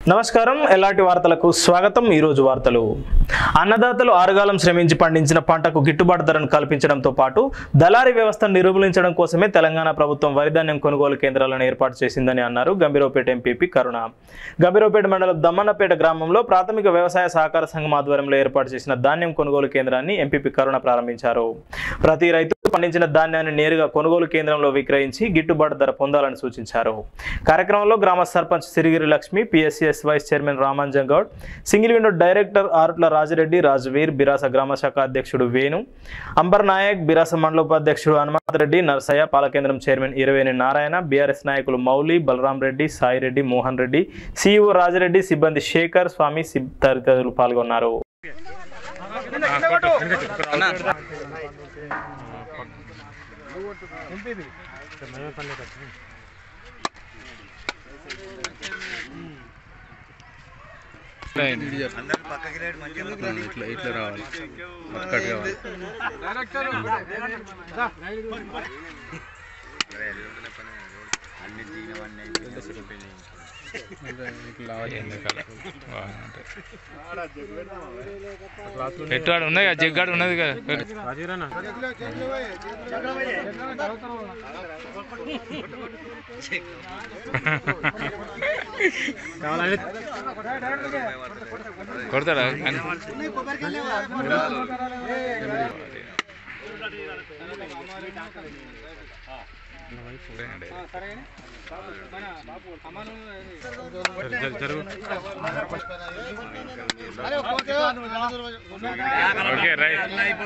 నమస్కారం ఎలాంటి వార్తలకు స్వాగతం ఈరోజు వార్తలు అన్నదాతలు ఆరుగాలం శ్రమించి పండించిన పంటకు గిట్టుబాటు ధరను కల్పించడంతో పాటు దళారీ వ్యవస్థను నిర్మూలించడం కోసమే తెలంగాణ ప్రభుత్వం వరిధాన్యం కొనుగోలు కేంద్రాలను ఏర్పాటు చేసిందని అన్నారు గంభీరపేట ఎంపీపీ కరుణ గంభీరపేట మండలం దమ్మన్నపేట గ్రామంలో ప్రాథమిక వ్యవసాయ సహకార సంఘం ఆధ్వర్యంలో ఏర్పాటు చేసిన ధాన్యం కొనుగోలు కేంద్రాన్ని ఎంపీపీ కరుణ ప్రారంభించారు ప్రతి రైతు పండించిన ధాన్యాన్ని నేరుగా కొనుగోలు కేంద్రంలో విక్రయించి గిట్టుబాటు ధర పొందాలని సూచించారు కార్యక్రమంలో గ్రామ sarpanch Sirigiri Lakshmi PSCS vice chairman Ramanjan Goud single window director Arutla Rajireddy Rajaveer Birasa గ్రామ శాఖ అధ్యక్షుడు వేణు అంబర్ నాయక్ బిరాస మండలోపాధ్యక్షుడు హనుమంత్ రెడ్డి నర్సయ్య పాలకేంద్రం చైర్మన్ ఇరవేని నారాయణ బీఆర్ఎస్ నాయకులు మౌలి బలరాం రెడ్డి సాయి రెడ్డి మోహన్ రెడ్డి సిఇఓ రాజిరెడ్డి సిబ్బంది శేఖర్ స్వామి సిబ్ తదితరులు పాల్గొన్నారు ఇట్లా ఇట్లా రావాలి కట్ కావాలి పెట్టువాడు ఉన్నాయి కదా జగ్గాడు ఉన్నది కదా కొడతాడా అని ఓకే రైట్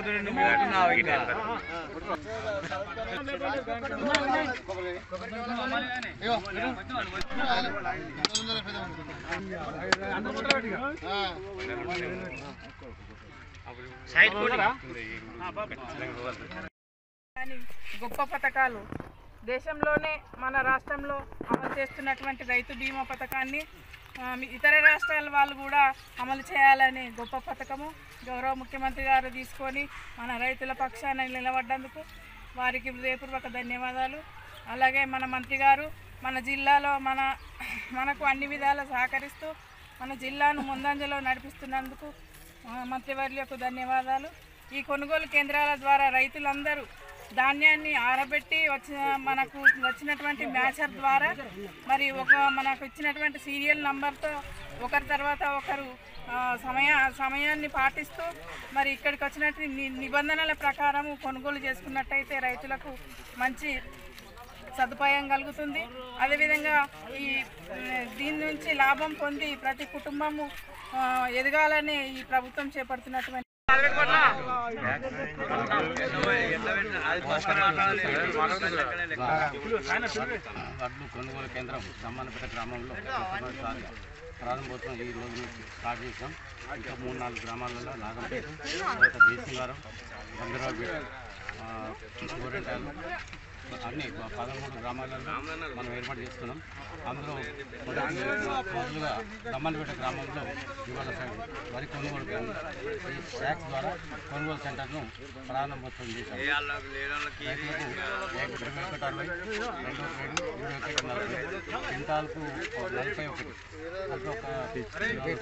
కానీ గొప్ప పథకాలు దేశంలోనే మన రాష్ట్రంలో అమలు చేస్తున్నటువంటి రైతు బీమా పథకాన్ని ఆ, మీ ఇతర రాష్ట్రాల వాళ్ళు కూడా అమలు చేయాలని గొప్ప పథకము గౌరవ ముఖ్యమంత్రి గారు తీసుకొని మన రైతుల పక్షాన నిలబడ్డందుకు వారికి హృదయపూర్వక ధన్యవాదాలు అలాగే మన మంత్రి గారు మన జిల్లాలో మన మనకు అన్ని విధాలా సహకరిస్తూ మన జిల్లాను ముందంజలో నడిపిస్తున్నందుకు ఆ, మంత్రివర్యులకు ధన్యవాదాలు ఈ కొనుగోలు కేంద్రాల ద్వారా రైతులందరూ ధాన్యాన్ని ఆరబెట్టి వచ్చిన మనకు వచ్చినటువంటి మ్యాచర్ ద్వారా మరి ఒక మనకు ఇచ్చినటువంటి సీరియల్ నంబర్తో ఒకరి తర్వాత ఒకరు ఆ, సమయ సమయాన్ని పాటిస్తూ మరి ఇక్కడికి వచ్చినట్టు ని- నిబంధనల ప్రకారం కొనుగోలు చేసుకున్నట్టయితే రైతులకు మంచి సదుపాయం కలుగుతుంది అదేవిధంగా ఈ ఉమ్, దీని నుంచి లాభం పొంది ప్రతి కుటుంబము ఆ, ఎదగాలని ఈ ప్రభుత్వం చేపడుతున్నటువంటి వడ్లు కొనుగోలు కేంద్రం సమ్మానపేట గ్రామంలో మొట్టమొదటిసారిగా ప్రారంభోత్సవం ఈ రోజు నుంచి స్టార్ట్ చేసాం ఇంకా మూడు నాలుగు గ్రామాలలో నాగంపేట తర్వాత దేశింగారం గంగరావుపేట గోరెంటాలు అన్ని పదమూడు గ్రామాలలో మనం ఏర్పాటు చేస్తున్నాం అందులో మొదటి రోజులుగా దమ్మన్పేట గ్రామంలో ఇవాళ వరి కొనుగోలు కేంద్రం ఈ ట్యాక్స్ ద్వారా కొనుగోలు సెంటర్ను ప్రారంభోత్సవం చేశాం రైతులకు ఇరవై ఒకటి అరవై రెండో గ్రేడు ఇరవై ఒకటి నలభై క్వింటాల్కు నలభై ఒకటి అంటే ఒక ఇరవై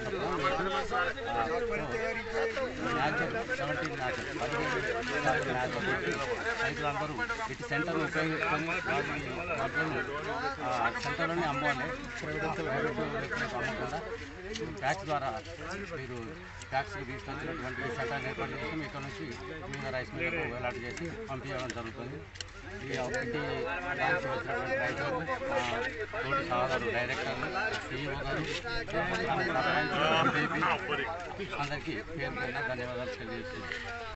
న్యాచురల్ సెవెంటీన్ న్యాచురల్ పదిహేను న్యాచురల్ రైతులందరూ ఇటు సెంటర్ ఉపయోగించుకొని వాటి వాటిని సెంటర్లోనే అమ్మాలి ప్రైవేట్ అమ్మకుండా ట్యాక్స్ ద్వారా మీరు ట్యాక్స్కి తీసుకొచ్చినటువంటి సెంటర్ ఏర్పాటు చేసి మీ ఇక్కడ నుంచి వివిధ రైస్ మిల్లకు వేలాట్ చేసి పంపించడం జరుగుతుంది ఈ ఒకటి దానికి వచ్చినటువంటి రైతులకు ఆ, తోటి సహోదరు డైరెక్టర్లు సిఇఓ గారు సర్పంచ్, ఎంపీపీ అందరికీ పేరు పేరున ధన్యవాదాలు తెలియజేస్తున్నాను